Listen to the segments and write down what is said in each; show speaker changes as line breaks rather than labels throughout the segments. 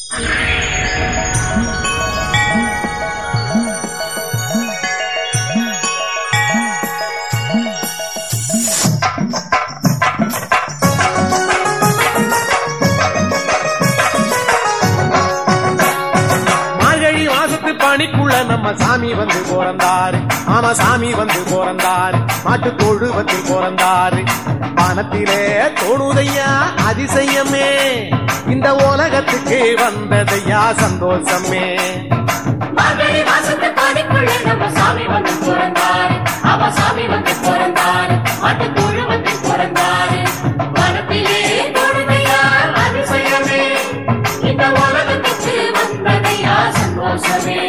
மார்கழி மாசத்து பணிக்குள்ள நம்ம சாமி வந்து பிறந்தாரு ஆமா சாமி வந்து பிறந்தாரு மாட்டு தொழுவத்தில் பிறந்தாரு வானத்திலே தோணுதையா அதிசயமே இந்த உலகத்துக்கு வந்ததையா சந்தோஷமே
மார்கழி மாசத்து பாடிக்குள்ள நம்ம சாமி வந்து பிறந்தாரு அவ சாமி வந்து பிறந்தாரு மாட்டு தொழுவத்தில் பிறந்தாரு மனத்திலே தொழுதையா அதிசயமே இந்த உலகத்துக்கு வந்ததையா சந்தோஷமே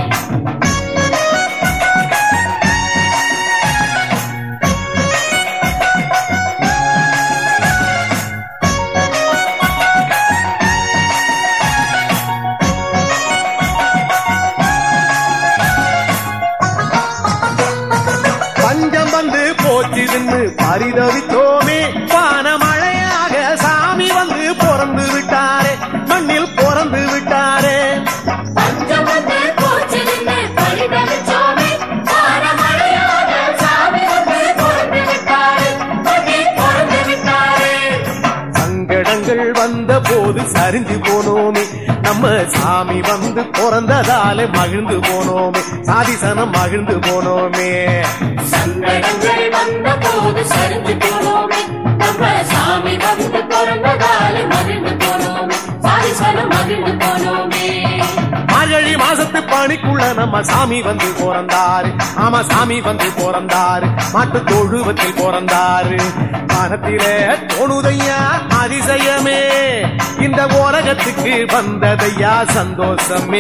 பஞ்சம் வந்து போச்சுதுன்னு பரிதவித்தோமே வான மழையாக சாமி வந்து பிறந்து விட்டாரே மண்ணில் பிறந்து விட்டாரே
பஞ்சம் வந்து போச்சிருந்து பரிதவிச்சோமே வானமழையாக சாமி வந்து பிறந்து விட்டாரு வந்து பிறந்து விட்டாரு
சங்கடங்கள் வந்த போது சரிஞ்சு போனோமே நம்ம சாமி வந்து பிறந்ததாலே மகிழ்ந்து போனோமே சாதிசனம் மகிழ்ந்து போனோமே
சங்கடங்கள் வந்த போது சரிந்து போனோமே நம்ம சாமி வந்து பிறந்ததால மகிழ்ந்து போனோமே சாதிசனம் மகிழ்ந்து போனோமே
மார்கழி மாசத்து பணிக்குள்ள நம்ம சாமி வந்து பிறந்தாரு ஆமா சாமி வந்து பிறந்தாரு மாட்டு தொழுவத்தில் பிறந்தாரு மனத்திலே தோணுதையா அதிசயமே இந்த உலகத்துக்கு வந்ததையா சந்தோஷமே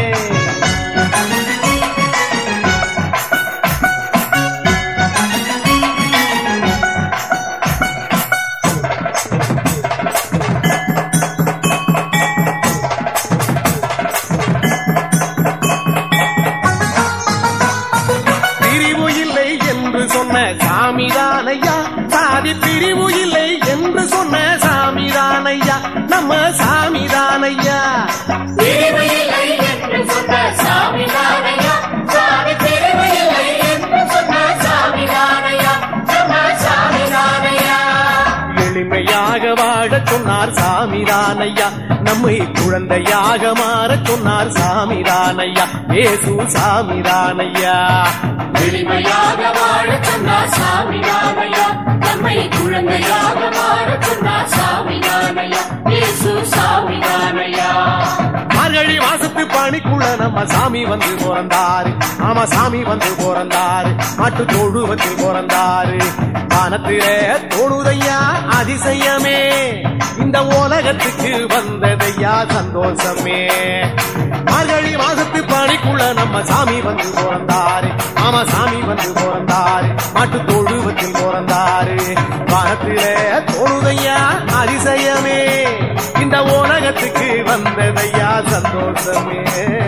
பிரிவு இல்லை என்று சொன்ன சாமிதானையா சாதி பிரிவு இல்லை என்று சொன்ன சாமிதானையா நம்ம சாமிதானையா
பிரிவு இல்லை என்று சொன்ன சாமி தானையா சாமி பிரிவு இல்லை என்று சொன்ன சாமி தானையா நம்ம சாமி தானையா
எளிமையாக வாழச் சொன்னார் சாமிதானையா நம்மை குழந்தையாக மாறச் சொன்னார் சாமிதானையா ஏசு சாமிதானையா
எளிமையாக வாழ சொன்னார் சாமி தானையா நம்மை குழந்தையாக மாற சொன்னார் சாமி தானையா இயேசு சாமி தானையா
மார்கழி மாசத்து பணிக்குள்ள நம்ம சாமி வந்து பிறந்தாரு ஆமா சாமி வந்து பிறந்தாரு மாட்டு தொழுவத்தில் பிறந்தாரு வானத்திலே தோணுதையா அதிசயமே இந்த உலகத்துக்கு வந்ததையா சந்தோஷமே மார்கழி மாசத்து பணிக்குள்ள நம்ம சாமி வந்து பிறந்தாரு ஆமா சாமி வந்து பிறந்தாரு மாட்டு தொழுவத்தில் பிறந்தாரு வானத்திலே தோணுதையா அதிசயமே இந்த உலகத்துக்கு வந்ததையா சந்தோஷமே